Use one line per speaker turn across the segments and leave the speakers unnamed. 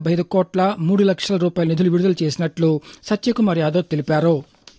ఐదు కోట్ల మూడు లక్షల రూపాయల నిధులు విడుదల చేసినట్లు సత్యకుమార్ యాదవ్ తెలిపారు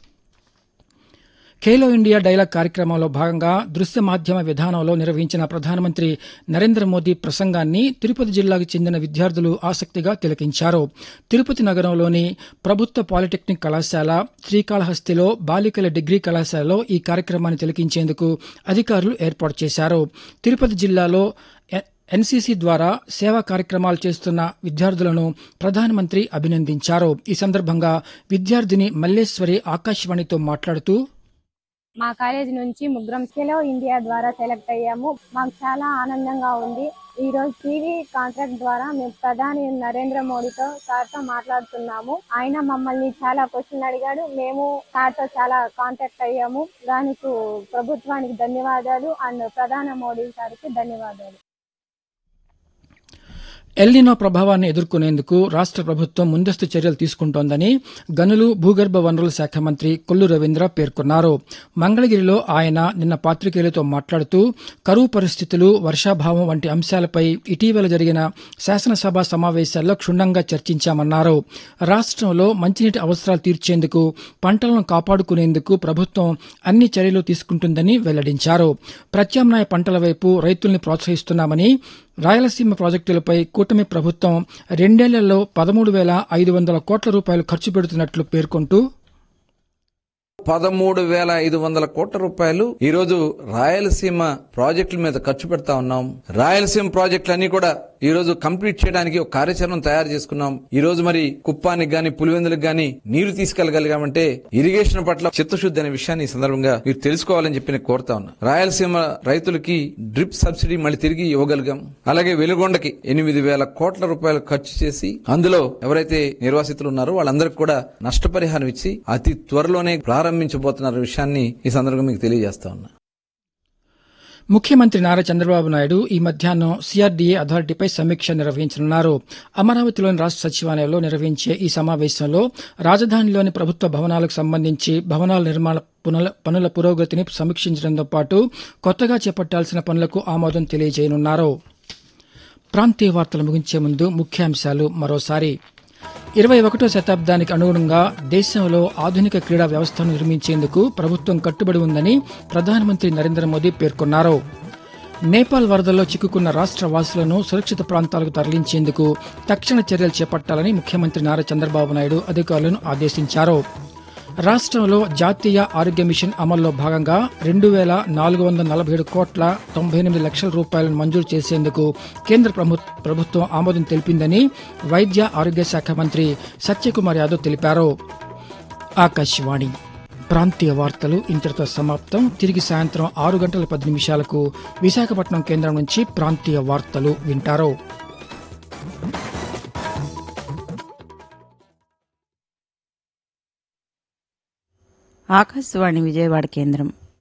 ఖేలో ఇండియా డైలాగ్ కార్యక్రమంలో భాగంగా దృశ్య మాధ్యమ విధానంలో నిర్వహించిన ప్రధానమంత్రి నరేంద్ర మోదీ ప్రసంగాన్ని తిరుపతి జిల్లాకు చెందిన విద్యార్థులు ఆసక్తిగా తిలకించారు తిరుపతి నగరంలోని ప్రభుత్వ పాలిటెక్నిక్ కళాశాల శ్రీకాళహస్తిలో బాలికల డిగ్రీ కళాశాలలో ఈ కార్యక్రమాన్ని తిలకించేందుకు అధికారులు ఏర్పాటు చేశారు తిరుపతి జిల్లాలో ఎ- ఎన్సీసీ ద్వారా సేవా కార్యక్రమాలు చేస్తున్న విద్యార్థులను ప్రధానమంత్రి అభినందించారు ఈ సందర్భంగా విద్యార్థిని మల్లేశ్వరి ఆకాశవాణితో మాట్లాడుతూ
మా కాలేజ్ నుంచి ముగ్గురం ఖేలో ఇండియా ద్వారా సెలెక్ట్ అయ్యాము మాకు చాలా ఆనందంగా ఉంది ఈ రోజు టీవీ కాంట్రాక్ట్ ద్వారా మేము ప్రధాని నరేంద్ర మోడీతో సార్తో మాట్లాడుతున్నాము ఆయన మమ్మల్ని చాలా క్వశ్చన్ అడిగాడు మేము సార్తో చాలా కాంటాక్ట్ అయ్యాము దానికి ప్రభుత్వానికి ధన్యవాదాలు అండ్ ప్రధాని మోడీ సార్కి ధన్యవాదాలు
ఎల్నినో ప్రభావాన్ని ఎదుర్కొనేందుకు రాష్ట్ర ప్రభుత్వం ముందస్తు చర్యలు తీసుకుంటోందని గనులు భూగర్భ వనరుల శాఖ మంత్రి కొల్లు రవీంద్ర పేర్కొన్నారు మంగళగిరిలో ఆయన నిన్న పాత్రికేయులతో మాట్లాడుతూ కరువు పరిస్థితులు వర్షాభావం వంటి అంశాలపై ఇటీవల జరిగిన శాసనసభ సమావేశాల్లో క్షుణ్ణంగా చర్చించామన్నారు రాష్ట్రంలో మంచినీటి అవసరాలు తీర్చేందుకు పంటలను కాపాడుకునేందుకు ప్రభుత్వం అన్ని చర్యలు తీసుకుంటుందని వెల్లడించారు ప్రత్యామ్నాయ పంటల వైపు రైతుల్ని ప్రోత్సహిస్తున్నామని రాయలసీమ ప్రాజెక్టులపై కూటమి ప్రభుత్వం రెండేళ్లలో పదమూడు వేల ఐదు వందల కోట్ల రూపాయలు ఖర్చు పెడుతున్నట్లు పేర్కొంటూ
పదమూడు వేల ఐదు వందల కోట్ల రూపాయలు ఈ రోజు రాయలసీమ ప్రాజెక్టుల మీద ఖర్చు పెడతా ఉన్నాం రాయలసీమ ప్రాజెక్టులన్నీ కూడా ఈ రోజు కంప్లీట్ చేయడానికి ఒక కార్యాచరణ తయారు చేసుకున్నాం ఈ రోజు మరి కుప్పానికి గాని పులివెందులకు గాని నీరు తీసుకెళ్లగలిగామంటే ఇరిగేషన్ పట్ల చిత్తశుద్ధి అనే విషయాన్ని ఈ సందర్భంగా మీరు తెలుసుకోవాలని చెప్పి నేను కోరుతా ఉన్నా రాయలసీమ రైతులకి డ్రిప్ సబ్సిడీ మళ్ళీ తిరిగి ఇవ్వగలిగాం అలాగే వెలుగొండకి ఎనిమిది వేల కోట్ల రూపాయలు ఖర్చు చేసి అందులో ఎవరైతే నిర్వాసితులు ఉన్నారో వాళ్ళందరికీ కూడా నష్టపరిహారం ఇచ్చి అతి త్వరలోనే ప్రారంభించబోతున్న విషయాన్ని ఈ సందర్భంగా మీకు తెలియజేస్తా ఉన్నా
ముఖ్యమంత్రి నారా చంద్రబాబు నాయుడు ఈ మధ్యాహ్నం సిఆర్డీఏ అథారిటీపై సమీక్ష నిర్వహించనున్నారు అమరావతిలోని రాష్ట్ర సచివాలయంలో నిర్వహించే ఈ సమావేశంలో రాజధానిలోని ప్రభుత్వ భవనాలకు సంబంధించి భవనాల నిర్మాణ పునల పనుల పురోగతిని సమీక్షించడంతో పాటు కొత్తగా చేపట్టాల్సిన పనులకు ఆమోదం తెలియజేయనున్నారు ప్రాంతీయ వార్తలు ముగించే ముందు ముఖ్యాంశాలు మరోసారి ఇరవై ఒకటో శతాబ్దానికి అనుగుణంగా దేశంలో ఆధునిక క్రీడా వ్యవస్థను నిర్మించేందుకు ప్రభుత్వం కట్టుబడి ఉందని ప్రధానమంత్రి నరేంద్ర మోదీ పేర్కొన్నారు నేపాల్ వరదల్లో చిక్కుకున్న రాష్ట్ర వాసులను సురక్షిత ప్రాంతాలకు తరలించేందుకు తక్షణ చర్యలు చేపట్టాలని ముఖ్యమంత్రి నారా చంద్రబాబు నాయుడు అధికారులను ఆదేశించారు రాష్ట్రంలో జాతీయ ఆరోగ్య మిషన్ అమల్లో భాగంగా రెండు వేల నాలుగు వందల నలభై ఏడు కోట్ల తొంభై ఎనిమిది లక్షల రూపాయలను మంజూరు చేసేందుకు కేంద్ర ప్రభు- ప్రభుత్వం ఆమోదం తెలిపిందని వైద్య ఆరోగ్య శాఖ మంత్రి సత్యకుమార్ యాదవ్ తెలిపారు ఆకాశవాణి ప్రాంతీయ వార్తలు ఇంతటితో సమాప్తం తిరిగి సాయంత్రం ఆరు గంటల పది నిమిషాలకు విశాఖపట్నం కేంద్రం నుంచి ప్రాంతీయ వార్తలు వింటారు
ఆకాశవాణి విజయవాడ కేంద్రం